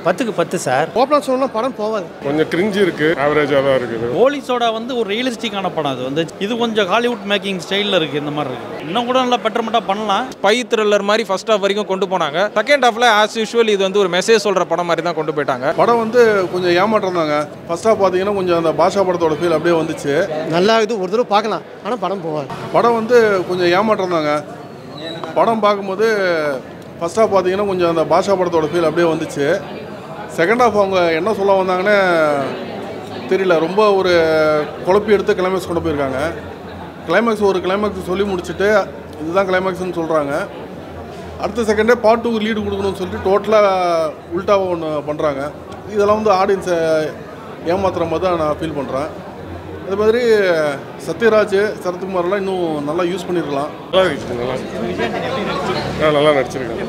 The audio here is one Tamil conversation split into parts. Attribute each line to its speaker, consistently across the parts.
Speaker 1: பத்துக்கு பத்து சார்
Speaker 2: ஓப்பனாக சொன்னா படம் போகாது
Speaker 3: கொஞ்சம் கிரிஞ்சு இருக்கு ஆவரேஜாக தான் இருக்குது
Speaker 4: போலீஸோட வந்து ஒரு ரியலிஸ்டிக்கான படம் அது வந்து இது கொஞ்சம் ஹாலிவுட் மேக்கிங் ஸ்டைலில் இருக்குது இந்த மாதிரி இருக்குது இன்னும் கூட நல்லா பெட்டர்மெண்ட்டாக பண்ணலாம்
Speaker 5: பை த்ரில்லர் மாதிரி ஃபர்ஸ்ட் ஹாஃப் வரைக்கும் கொண்டு போனாங்க செகண்ட் ஹாஃப்ல ஆஸ் யூஷுவல் இது வந்து ஒரு மெசேஜ் சொல்ற படம் மாதிரி தான் கொண்டு போயிட்டாங்க
Speaker 6: படம் வந்து கொஞ்சம் ஏமாற்றம் தாங்க ஃபர்ஸ்ட் ஹாஃப் பார்த்தீங்கன்னா கொஞ்சம் அந்த பாஷா படத்தோட ஃபீல் அப்படியே வந்துச்சு
Speaker 2: நல்லா இது ஒரு தடவை பார்க்கலாம் ஆனால் படம் போகாது
Speaker 6: படம் வந்து கொஞ்சம் ஏமாற்றம் தாங்க படம் பார்க்கும்போது ஃபர்ஸ்ட் ஹாஃப் பார்த்தீங்கன்னா கொஞ்சம் அந்த பாஷா படத்தோட ஃபீல் அப்படியே வந்துச்சு செகண்ட் ஹாஃப் அவங்க என்ன சொல்ல வந்தாங்கன்னு தெரியல ரொம்ப ஒரு குழப்பி எடுத்து கிளைமேக்ஸ் கொண்டு போயிருக்காங்க கிளைமேக்ஸ் ஒரு கிளைமேக்ஸ் சொல்லி முடிச்சுட்டு இதுதான் கிளைமேக்ஸ்னு சொல்கிறாங்க அடுத்த செகண்டே பார்ட் டூ லீடு கொடுக்கணும்னு சொல்லிட்டு டோட்டலாக உல்ட்டாவை ஒன்று பண்ணுறாங்க இதெல்லாம் வந்து ஆடியன்ஸை ஏமாத்துற மாதிரி தான் நான் ஃபீல் பண்ணுறேன் அது மாதிரி சத்யராஜ் சரத்குமார்லாம் இன்னும் நல்லா யூஸ் பண்ணியிருக்கலாம்
Speaker 3: நல்லா இருக்கு நல்லா ஆ நல்லா நடிச்சிருக்காங்க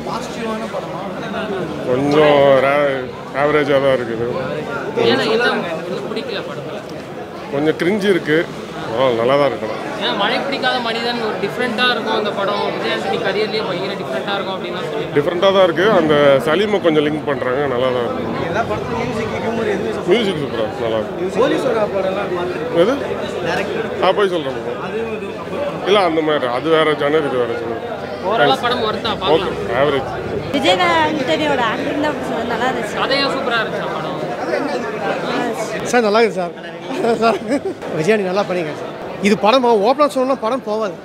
Speaker 3: கொஞ்சம் ஆவரேஜாக தான் இருக்குது
Speaker 7: ஏன்னா என்ன உங்களுக்கு பிடிக்கல படம்
Speaker 3: கொஞ்சம் கிரிஞ்சு இருக்கு ஆ நல்லா தான் இருக்கணும்
Speaker 7: ஏன்னா மழை பிடிக்காத மனிதன் ஒரு டிஃப்ரெண்ட்டாக இருக்கும் அந்த படம் விஜயாண்டனி கரியர்லேயே பயங்கர டிஃப்ரெண்ட்டாக இருக்கும் அப்படின்னு தான் சொல்லி
Speaker 3: டிஃப்ரெண்ட்டாக தான் இருக்குது அந்த சலீமை கொஞ்சம் லிங்க் பண்ணுறாங்க நல்லா தான் இருக்கு மியூசிக் சூப்பராக நல்லா இருக்கு எது ஆ போய் சொல்கிறேன் இல்லை அந்த மாதிரி அது வேற ஜானர் இது வேற ஜானர்
Speaker 7: ஓவராலாக படம் ஒருத்தா
Speaker 3: ஓகே
Speaker 7: பார்க்கலாம்
Speaker 3: ஆவரேஜ்
Speaker 8: விஜயகாந்தனியோட ஆக்டிங் தான் நல்லா இருந்துச்சு
Speaker 7: கதையாக சூப்பராக இருந்துச்சு படம்
Speaker 2: சார் நல்லா இருக்குது சார் சார் விஜயாண்டி நல்லா பண்ணிங்க சார் இது படம் ஓப்பனாக சொன்னா படம் போகாது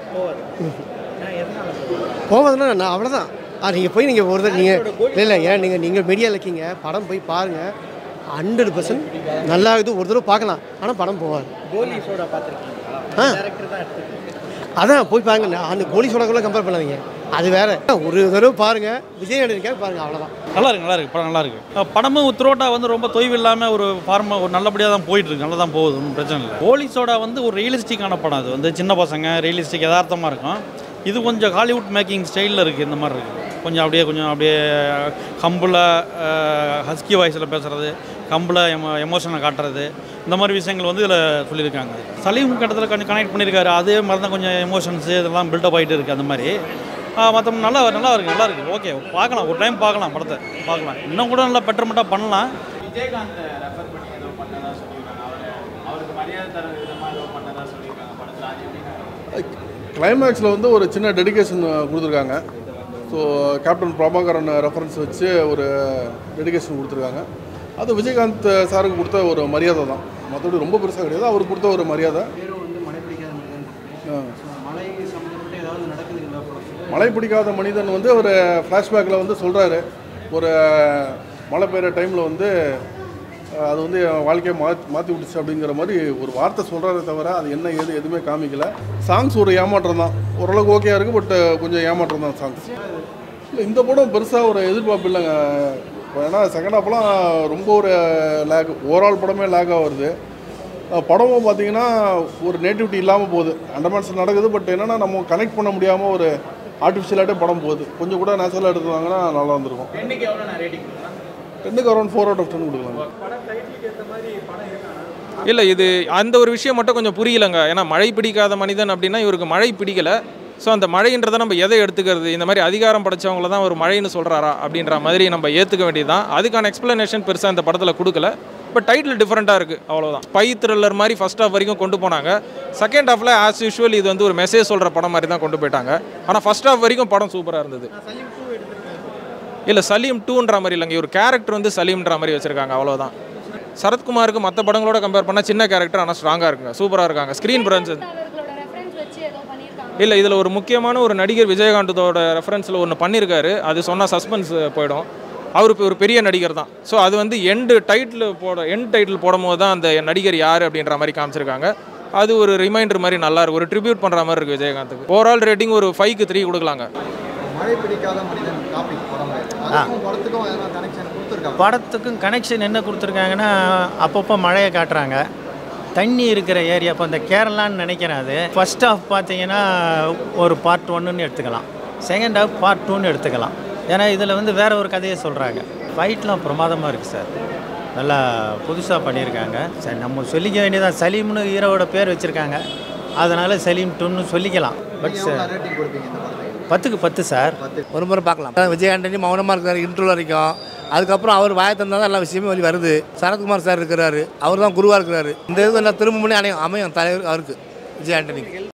Speaker 2: போகாதுன்னா நான் அவ்வளோதான் ஆ நீங்கள் போய் நீங்கள் ஒரு தடவை நீங்கள் இல்லை இல்லை ஏன் நீங்கள் நீங்கள் மீடியாவில் இருக்கீங்க படம் போய் பாருங்கள் ஹண்ட்ரட் பர்சன்ட் நல்லா இது ஒரு தடவை பார்க்கலாம் ஆனால் படம் போகாது ஆ அதான் போய் பாருங்க நான் அந்த கோலி சோடாக்கெல்லாம் கம்பேர் பண்ணாதீங்க அது வேற ஒரு தடவை பாருங்க விஜய் நடிகர் பாருங்க அவ்வளோதான்
Speaker 4: நல்லா இருக்கு நல்லா இருக்கு படம் நல்லா இருக்கு அஹ் படமும் த்ரோட்டா வந்து ரொம்ப தொய்வு இல்லாமல் ஒரு ஃபார்மா ஒரு நல்லபடியாக தான் போயிட்டு இருக்கு நல்லா தான் போகுது ஒன்றும் பிரச்சனை இல்லை போலீஸோட வந்து ஒரு ரியலிஸ்டிக்கான படம் அது வந்து சின்ன பசங்க ரியலிஸ்டிக் யதார்த்தமாக இருக்கும் இது கொஞ்சம் ஹாலிவுட் மேக்கிங் ஸ்டைலில் இருக்குது இந்த மாதிரி இருக்குது கொஞ்சம் அப்படியே கொஞ்சம் அப்படியே ஹம்பில் ஹஸ்கி வாய்ஸில் பேசுகிறது ஹம்பில் எமோ எமோஷனை காட்டுறது இந்த மாதிரி விஷயங்கள் வந்து இதில் சொல்லியிருக்காங்க சலீம் கட்டத்தில் கொஞ்சம் கனெக்ட் பண்ணியிருக்காரு அதே மாதிரி தான் கொஞ்சம் எமோஷன்ஸு இதெல்லாம் பில்டப் ஆகிட்டு இருக்குது அந்த மாதிரி மற்ற நல்லா நல்லா இருக்கு நல்லா இருக்கு ஓகே பார்க்கலாம் ஒரு டைம் பார்க்கலாம் படத்தை பார்க்கலாம் இன்னும் கூட நல்லா பெட்டர்மெண்ட்டாக பண்ணலாம்
Speaker 6: கிளைமேக்ஸில் வந்து ஒரு சின்ன டெடிகேஷன் கொடுத்துருக்காங்க ஸோ கேப்டன் பிரபாகரன் ரெஃபரன்ஸ் வச்சு ஒரு டெடிகேஷன் கொடுத்துருக்காங்க அது விஜயகாந்த் சாருக்கு கொடுத்த ஒரு மரியாதை தான் மற்றபடி ரொம்ப பெருசாக கிடையாது அவருக்கு கொடுத்த ஒரு மரியாதை ஆ. மழை பிடிக்காத மனிதன் வந்து ஒரு ஃப்ளாஷ்பேக்கில் வந்து சொல்கிறாரு ஒரு மழை பெய்கிற டைமில் வந்து அஹ், அது வந்து என் வாழ்க்கையை மா மாற்றி விட்டுச்சு அப்படிங்கிற மாதிரி ஒரு வார்த்தை சொல்கிறாரே தவிர அது என்ன ஏது எதுவுமே காமிக்கல சாங்ஸ் ஒரு ஏமாற்றம் தான் ஓரளவுக்கு ஓகேயா இருக்குது பட் கொஞ்சம் ஏமாற்றம் தான் சாங்ஸ் இல்லை இந்த படம் பெருசாக ஒரு எதிர்பார்ப்பு இல்லைங்க இப்போ ஏன்னா செகண்ட் ஹாஃப்லாம் ரொம்ப ஒரு லேக் ஓவரால் படமே லேக்காக வருது அஹ் படமும் பார்த்தீங்கன்னா ஒரு நேட்டிவிட்டி இல்லாமல் போகுது அண்டர்மேன்ஸ் நடக்குது பட் என்னென்னா நம்ம கனெக்ட் பண்ண முடியாமல் ஒரு ஆர்டிஃபிஷியலாகிட்டே படம் போகுது கொஞ்சம் கூட நேச்சுரலாக எடுத்துவாங்கன்னா நல்லா வந்திருக்கும் டென்னுக்கு around four out of ten கொடுக்கலாம்
Speaker 5: இல்லை இது அந்த ஒரு விஷயம் மட்டும் கொஞ்சம் புரியலங்க ஏன்னா மழை பிடிக்காத மனிதன் அப்படின்னா இவருக்கு மழை பிடிக்கல ஸோ அந்த மழைன்றதை நம்ம எதை எடுத்துக்கிறது இந்த மாதிரி அதிகாரம் படைச்சவங்கள தான் ஒரு மழைன்னு சொல்கிறாரா அப்படின்ற மாதிரி நம்ம ஏற்றுக்க வேண்டியதுதான் அதுக்கான எக்ஸ்ப்ளனேஷன் பெருசாக இந்த படத்தில் கொடுக்கல பட் டைட்டில் டிஃப்ரெண்ட்டாக இருக்குது அவ்வளோதான் பை த்ரில்லர் மாதிரி ஃபர்ஸ்ட் ஹாஃப் வரைக்கும் கொண்டு போனாங்க செகண்ட் ஹாஃபில் ஆஸ் யூஷுவல் இது வந்து ஒரு மெசேஜ் சொல்கிற படம் மாதிரி தான் கொண்டு போயிட்டாங்க ஆனால் ஃபர்ஸ்ட் ஹாஃப் வரைக்கும் படம் சூப்பராக இருந்தது இல்லை சலீம் டூன்ற மாதிரி இல்லைங்க ஒரு கேரக்டர் வந்து சலீம்ன்ற மாதிரி வச்சுருக்காங்க அவ்வளோதான் சரத்குமாருக்கு மற்ற படங்களோட கம்பேர் பண்ணால் சின்ன கேரக்டர் ஆனால் ஸ்ட்ராங்காக இருக்குங்க சூப்பராக இருக்காங்க ஸ்க்ரீன் பிரன்ஸ் இல்லை இதில் ஒரு முக்கியமான ஒரு நடிகர் விஜயகாந்தோட ரெஃபரன்ஸில் ஒன்று பண்ணியிருக்காரு அது சொன்னால் சஸ்பென்ஸ் போயிடும் அவர் இப்போ ஒரு பெரிய நடிகர் தான் ஸோ அது வந்து எண்டு டைட்டில் போட எண்ட் டைட்டில் போடும்போது தான் அந்த நடிகர் யார் அப்படின்ற மாதிரி காமிச்சிருக்காங்க அது ஒரு ரிமைண்டர் மாதிரி நல்லா இருக்கு ஒரு ட்ரிபியூட் பண்ணுற மாதிரி இருக்குது விஜயகாந்துக்கு ஓவரால் ரேட்டிங் ஒரு ஃபைவ்க்கு த்ரீ கொடுக்கலாங்க
Speaker 9: மழை பிடிக்காத மனிதன் டாபிக் படம் அதுக்கும் படத்துக்கும் எதனா கனெக்ஷன் கொடுத்துருக்காங்க
Speaker 1: படத்துக்கும் கனெக்ஷன் என்ன கொடுத்துருக்காங்கன்னா அப்பப்போ மழையை காட்டுறாங்க தண்ணி இருக்கிற ஏரியா இப்போ இந்த கேரளான்னு நினைக்கிறேன் அது ஃபர்ஸ்ட் ஹாஃப் பார்த்தீங்கன்னா ஒரு பார்ட் ஒன்றுன்னு எடுத்துக்கலாம் செகண்ட் ஹாஃப் பார்ட் டூன்னு எடுத்துக்கலாம் ஏன்னா இதில் வந்து வேற ஒரு கதையை சொல்கிறாங்க ஃபைட்லாம் பிரமாதமாக இருக்குது சார் நல்லா புதுசாக பண்ணியிருக்காங்க சரி நம்ம சொல்லிக்க வேண்டியதான் சலீம்னு ஹீரோவோட பேர் வச்சுருக்காங்க அதனால் சலீம் டூன்னு சொல்லிக்கலாம் பட் சார்
Speaker 9: ரேட்டிங் கொடுப்பீங்க இந்த படத்துக்கு
Speaker 1: பத்துக்கு பத்து சார்
Speaker 2: ஒரு முறை பார்க்கலாம் விஜய் ஆண்டனி மௌனமாக இருக்கார் இன்ட்ரோ வரைக்கும்
Speaker 10: அதுக்கப்புறம் அவர் வாயை தந்தால் தான் எல்லா விஷயமே வெளி வருது சரத்குமார் சார் இருக்கிறாரு அவர் தான் குருவாக இருக்கிறாரு இந்த இது என்ன திரும்ப அமையும் அமையும் தலைவர் அவருக்கு விஜய் ஆண்டனிக்கு